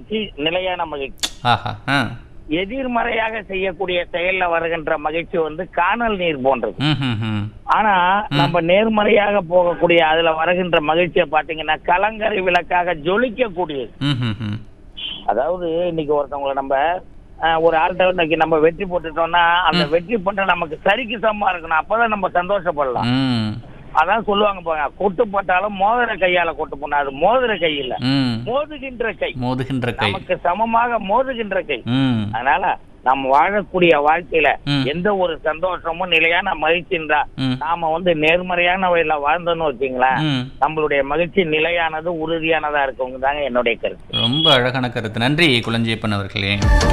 மகிழ்ச்சி நிலையான மகிழ்ச்சி ஆஹா ஆ எதிர்மறையாக செய்யக்கூடிய செயல்ல வருகின்ற மகிழ்ச்சி வந்து காணல் நீர் போன்றது ம் ம் ம் ஆனா நம்ம நேர்மறையாக போகக்கூடிய அதுல வருகின்ற மகிழ்ச்சியை பாத்தீங்கன்னா கலங்கரை விளக்காக ஜொலிக்கக்கூடியது ம் ம் ம் அதாவது இன்னைக்கு ஒருத்தவங்களை நம்ம அஹ், ஒரு ஆள்கிட்ட இன்னைக்கு நம்ம வெற்றி போட்டுட்டோம்னா அந்த வெற்றி பண்ற நமக்கு சரிக்கு சமமா இருக்கணும் அப்பதான் நம்ம சந்தோஷப்படலாம் ம் அதான் சொல்லுவாங்க பாருங்க கொட்டு போட்டாலும் மோதிர கையால கொட்டு போனா அது மோதிர கை இல்ல ம் மோதுகின்ற கை மோதுகின்ற கை நமக்கு சமமாக மோதுகின்ற கை ம் அதனால நம்ம வாழக்கூடிய வாழ்க்கையில ம். எந்த ஒரு சந்தோஷமும் நிலையான மகிழ்ச்சின்றா ம் நாம வந்து நேர்மறையான வழியில வாழ்ந்தோம்னு வச்சுங்களேன் ம் நம்மளுடைய மகிழ்ச்சி நிலையானது உறுதியானதா இருக்குங்க தாங்க என்னுடைய கருத்து ரொம்ப அழகான கருத்து நன்றி குளஞ்சியப்பன் அவர்களே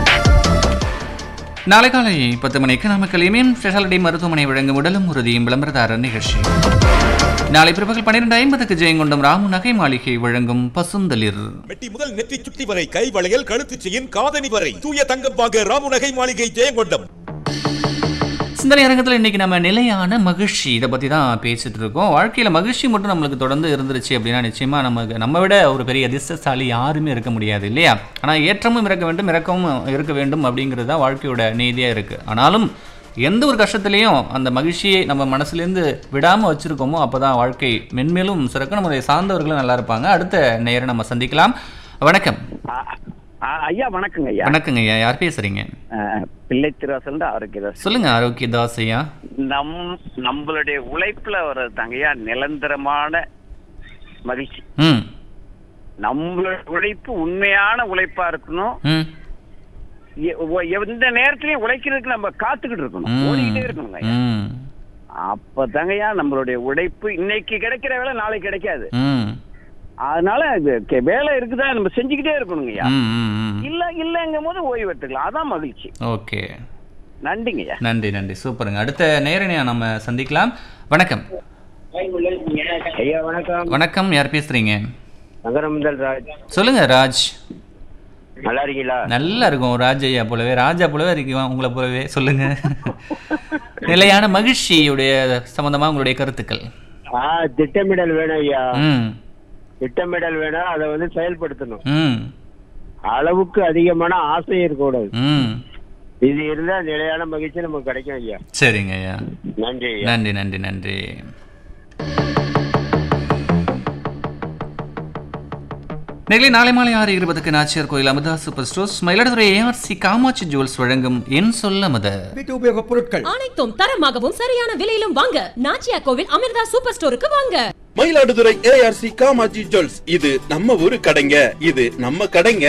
நாளை காலை பத்து மணிக்கு நமக்கு இமயம் ஸ்பெஷாலிட்டி மருத்துவமனை வழங்கும் உடலும் உறுதியும் விளம்பரதாரர் நிகழ்ச்சி நாளை பிற்பகல் பன்னிரெண்டு ஐம்பதுக்கு ஜெயங்கொண்டம் ராமு நகை மாளிகை வழங்கும் பசுந்தளிர் மெட்டி முதல் நெற்றி சுட்டி வரை கை வளையல் கழுத்து செயின் காதணி வரை தூய தங்கம் வாங்க ராமு நகை மாளிகை ஜெயங்கொண்டம் சிந்தனை அரங்கத்தில் இன்னைக்கு நம்ம நிலையான மகிழ்ச்சி இதை பற்றி தான் பேசிட்டு இருக்கோம் வாழ்க்கையில் மகிழ்ச்சி மட்டும் நம்மளுக்கு தொடர்ந்து இருந்துருச்சு அப்படின்னா நிச்சயமா நமக்கு நம்ம விட ஒரு பெரிய அதிர்ஷ்டசாலி யாருமே இருக்க முடியாது இல்லையா ஆனால் ஏற்றமும் இருக்க வேண்டும் இறக்கமும் இருக்க வேண்டும் அப்படிங்கிறது தான் வாழ்க்கையோட நீதியாக இருக்குது ஆனாலும் எந்த ஒரு கஷ்டத்துலேயும் அந்த மகிழ்ச்சியை நம்ம மனசுலேருந்து விடாமல் வச்சுருக்கோமோ அப்போ தான் வாழ்க்கை மென்மேலும் சிறக்க நம்முடைய சார்ந்தவர்களும் நல்லா இருப்பாங்க அடுத்த நேரம் நம்ம சந்திக்கலாம் வணக்கம் ஐயா வணக்கங்க ஐயா வணக்கங்க ஐயா யார் பேசுறீங்க பிள்ளை திருவாசல் ஆரோக்கியதாஸ் சொல்லுங்க ஆரோக்கியதாஸ் ஐயா நம் நம்மளுடைய உழைப்புல வர்றது தாங்கய்யா நிரந்தரமான மகிழ்ச்சி ம் நம்மளோட உழைப்பு உண்மையான உழைப்பா இருக்கணும் ம் எ- ஒ- எந்த நேரத்திலயும் உழைக்கிறதுக்கு நம்ம காத்துக்கிட்டு இருக்கணும் ம். ஓடிக்கிட்டே இருக்கணுங்க ஐயா. ம் அப்பதாங்கய்யா நம்மளுடைய உழைப்பு இன்னைக்கு கிடைக்கிற வேலை நாளைக்கு கிடைக்காது ம் அதனால இது கெ- வேலை இருக்குதா நம்ம செஞ்சுக்கிட்டே இருக்கணுங்க ஐயா ம், ம், ம். இல்ல இல்லங்கும் போது ஓய்வு எடுத்துக்கலாம் அதான் மகிழ்ச்சி ஓகே நன்றிங்க ஐயா நன்றி நன்றி சூப்பருங்க அடுத்த நேரணியா நம்ம சந்திக்கலாம் வணக்கம் ஐயா வணக்கம் வணக்கம் யார் பேசுறீங்க நகரமுதல் ராஜ் சொல்லுங்க ராஜ் நல்லா இருக்கீங்களா நல்லா இருக்கும் ராஜ் ஐயா போலவே ராஜா போலவே இருக்கீங்க உங்களை போலவே சொல்லுங்க நிலையான மகிழ்ச்சியுடைய சம்பந்தமா உங்களுடைய கருத்துக்கள் ஆ திட்டமிடல் வேணும் ஐயா ம் திட்டமிடல் வேணும் அதை வந்து செயல்படுத்தணும் ம் அளவுக்கு அதிகமான ஆசை இருக்கக்கூடாது ம் இது இருந்தா நிலையான மகிழ்ச்சி நமக்கு கிடைக்கும் ஐயா சரிங்க ஐயா நன்றி ஐயா நன்றி நன்றி நன்றி நெகிழி நாளை மாலை ஆறு இருபதுக்கு Nachiyar Koil Amudha super stores Mayiladuthurai ARC Kamatchi jewels வழங்கும் என் சொல்ல மத வீட்டு உபயோக பொருட்கள் அனைத்தும் தரமாகவும் சரியான விலையிலும் வாங்க நாச்சியா கோவில் அமிர்தா சூப்பர் ஸ்டோருக்கு வாங்க மயிலாடுதுறை ஏஆர்சி காமாஜி ஜுவல்ஸ் இது நம்ம ஊரு கடைங்க இது நம்ம கடைங்க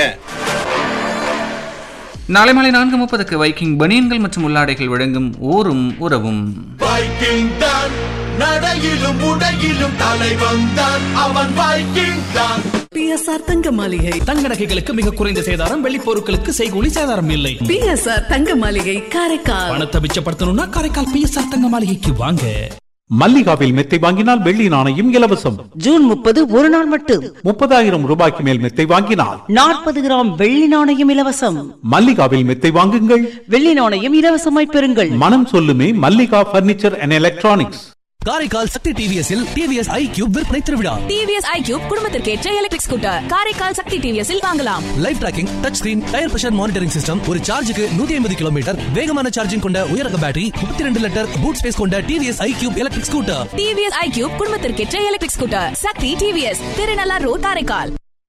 நாளை மாலை நான்கு முப்பதுக்கு வைக்கிங் பனியன்கள் மற்றும் உள்ளாடைகள் வழங்கும் ஊரும் உறவும் வைக்கிங் தான் நடையிலும் உடையிலும் தலைவன் தான் அவன் வைக்கிங் தான் பிஎஸ்ஆர் தங்க மாளிகை தங்க நகைகளுக்கு மிக குறைந்த சேதாரம் வெள்ளி பொருட்களுக்கு செய்கூலி சேதாரம் இல்லை பிஎஸ்ஆர் தங்க மாளிகை காரைக்கால் பணத்தை மிச்சப்படுத்தணும்னா காரைக்கால் பிஎஸ்ஆர் தங்க மாளிகைக்கு வாங்க மல்லிகாவில் மெத்தை வாங்கினால் வெள்ளி நாணயம் இலவசம் ஜூன் முப்பது ஒரு நாள் மட்டும் முப்பதாயிரம் ரூபாய்க்கு மேல் மெத்தை வாங்கினால் நாற்பது கிராம் வெள்ளி நாணயம் இலவசம் மல்லிகாவில் மெத்தை வாங்குங்கள் வெள்ளி நாணயம் இலவசமாய் பெறுங்கள் மனம் சொல்லுமே Mallika furniture and electronics Karaikal Sakthi டிவிஎஸ்ஸில் டிவிஎஸ் ஐ கியூப் விற்பனை திருவிழா டிவிஎஸ் ஐக்யூப் குடும்பத்திற்கேற்ற எலக்ட்ரிக் ஸ்கூட்டர் காரைக்கால் சக்தி டிவிஎஸ்ஸில் வாங்கலாம் live tracking touch screen tyre pressure monitoring system ஒரு சார்ஜுக்கு நூத்தி ஐம்பது கிலோமீட்டர் வேகமான சார்ஜிங் கொண்ட உயரக பேட்டரி முப்பத்தி ரெண்டு லிட்டர் பூட் ஸ்பேஸ் கொண்ட TVS iQube electric scooter TVS iQube குடும்பத்திற்கேற்ற electric scooter Sakthi TVS Thirunallar road Karaikal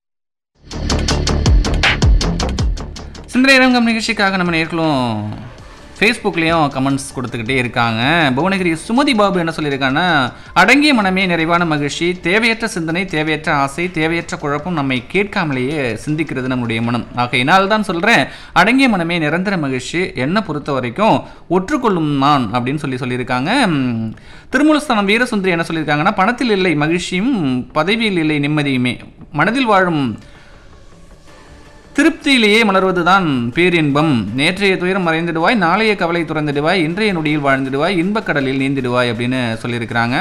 சிந்தனை ரங்கம் நிகழ்ச்சிக்காக நம்ம நேர்களும் ஃபேஸ்புக்லேயும் கமெண்ட்ஸ் கொடுத்துக்கிட்டே இருக்காங்க புவனகிரி சுமதி பாபு என்ன சொல்லியிருக்காங்கன்னா அடங்கிய மனமே நிறைவான மகிழ்ச்சி தேவையற்ற சிந்தனை தேவையற்ற ஆசை தேவையற்ற குழப்பம் நம்மை கேட்காமலேயே சிந்திக்கிறது நம்முடைய மனம் ஆகையினால் தான் சொல்கிறேன் அடங்கிய மனமே நிரந்தர மகிழ்ச்சி என்னை பொறுத்த வரைக்கும் ஒற்றுக்கொள்ளும் நான் அப்படின்னு சொல்லி சொல்லியிருக்காங்க ம், திருமூலஸ்தானம் வீரசுந்தரி என்ன சொல்லியிருக்காங்கன்னா பணத்தில் இல்லை மகிழ்ச்சியும் பதவியில் இல்லை நிம்மதியுமே மனதில் வாழும் திருப்தியிலேயே மலர்வதுதான் பேரின்பம் நேற்றைய துயரம் மறைந்திடுவாய் நாளைய கவலை துறந்திடுவாய் இன்றைய நொடியில் வாழ்ந்திடுவாய் இன்பக் கடலில் நீந்திடுவாய் அப்படின்னு சொல்லியிருக்கிறாங்க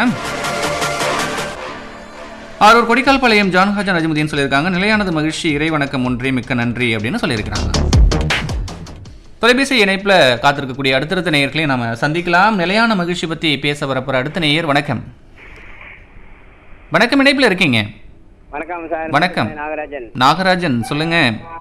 ஆரூர் கொடிக்கால் பாளையம் ஜான்ஹாஜன் அஜமுதீன் சொல்லியிருக்காங்க நிலையானது மகிழ்ச்சி இறை வணக்கம் ஒன்றே மிக்க நன்றி அப்படின்னு சொல்லியிருக்கிறாங்க தொலைபேசி இணைப்பில் காத்திருக்கக்கூடிய அடுத்தடுத்த நேயர்களையும் நம்ம சந்திக்கலாம் நிலையான மகிழ்ச்சி பற்றி பேச வரப்போற அடுத்த நேயர் வணக்கம் வணக்கம் இணைப்பில் இருக்கீங்க வணக்கம் சார் வணக்கம். நாகராஜன் நாகராஜன் சொல்லுங்க